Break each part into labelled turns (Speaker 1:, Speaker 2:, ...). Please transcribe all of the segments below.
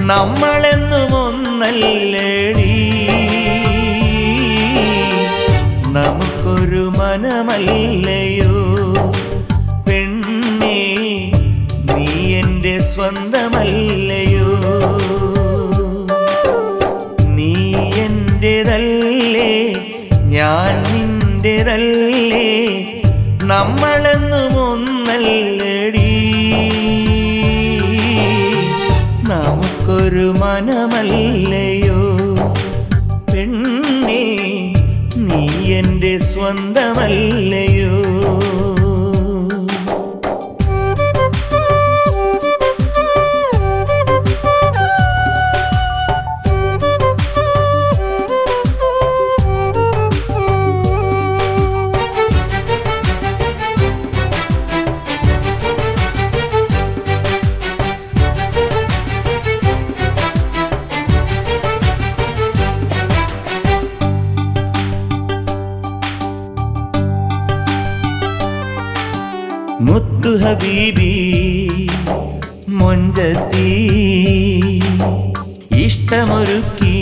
Speaker 1: നമ്മളെന്നും ഒന്നല്ലേടി നമുക്കൊരു മനമല്ലയോ പെണ്ണേ നീ എൻ്റെ സ്വന്തമല്ലയോ നീ എൻ്റെതല്ലേ ഞാൻ നിൻ്റെതല്ലേ നമ്മളെന്നും ഒന്നല്ലടി നമുക്കൊരു മനമല്ലയോ പെണ്ണേ നീ എൻ്റെ സ്വന്തമല്ലയോ മുത്തു ഹബീബി മൊഞ്ചത്തി ഇഷ്ടമൊരുക്കി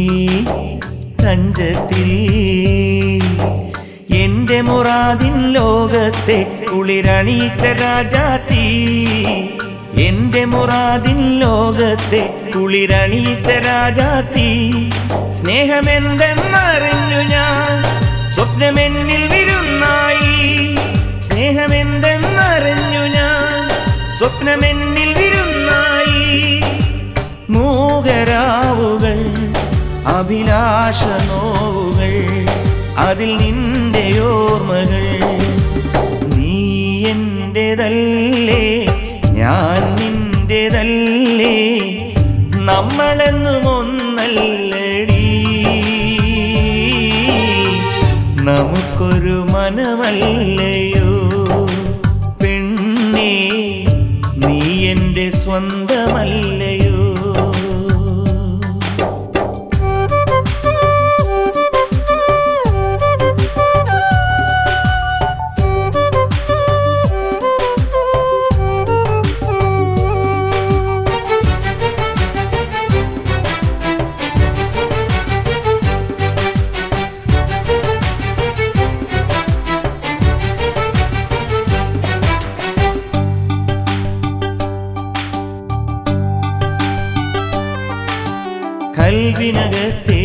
Speaker 1: തഞ്ചത്തിൽ എന്റെ മുറാദിൻ ലോകത്തെ കുളിരണീച്ച രാജാത്തി എന്റെ മുറാദിൻ ലോകത്തെ കുളിരണീച്ച രാജാത്തി സ്നേഹമെന്തെന്നറിഞ്ഞു ഞാൻ സ്വപ്നമെന്നിൽ വിരുന്നായി സ്നേഹമെന്തെന്നറിഞ്ഞു ഞാൻ സ്വപ്നമെന്നിൽ വിരുന്നായി മൂകരാവുകൾ അഭിലാഷ നോവുകൾ അതിൽ നിന്റെ ഓർമ്മകൾ നീ എൻ്റെതല്ലേ ഞാൻ നിൻ്റെതല്ലേ നമ്മളെന്നും ഒന്നല്ലടി നമുക്കൊരു മനമല്ലയോ പെണ്ണേ നീ എൻ്റെ സ്വന്തമല്ലയോ കൽവിനകത്തെ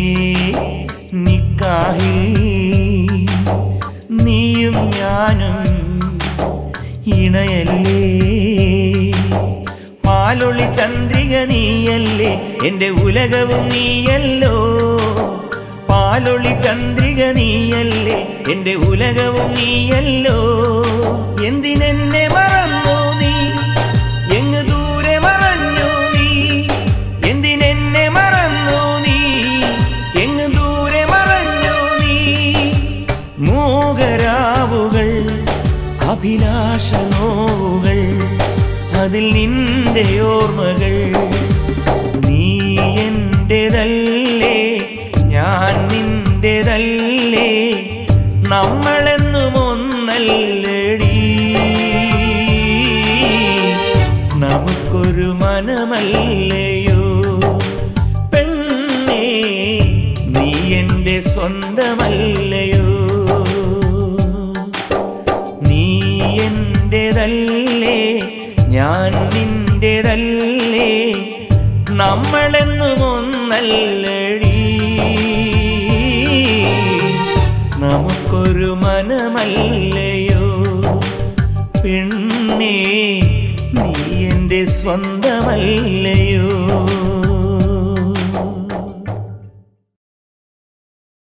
Speaker 1: നിക്കാഹിൽ നീയും ഞാനും ഇണയല്ലേ പാലൊളി ചന്ദ്രിക നീയല്ലേ എൻ്റെ ഉലകവും നീയല്ലോ പാലൊളി ചന്ദ്രിക നീയല്ലേ എൻ്റെ ഉലകവും നീയല്ലോ എന്തിനെന്നെ മറന്നു നീ എങ്ങ് ദൂരെ മറഞ്ഞു നീ എന്തിനെന്നെ മറന്നു നീ എങ്ങ് ദൂരെ മറഞ്ഞു നീ മൂകരാവുകൾ അഭിലാഷ നോവുകൾ അതിൽ നിന്റെ ഓർമ്മകൾ നീ എൻ്റെതല്ലേ ഞാൻ നിൻ്റെതല്ലേ നമ്മളെന്നും ഒന്നല്ലടി നമുക്കൊരു മനമല്ലയോ പെണ്ണേ നീ എൻ്റെ സ്വന്തമല്ലയോ നീ എൻ്റെതല്ലേ ഞാൻ നിൻ്റെതല്ലേ നമ്മളെന്നും ഒന്നല്ലടി നമുക്കൊരു മനമല്ലയോ പെണ്ണേ നീ എൻ്റെ സ്വന്തമല്ലയോ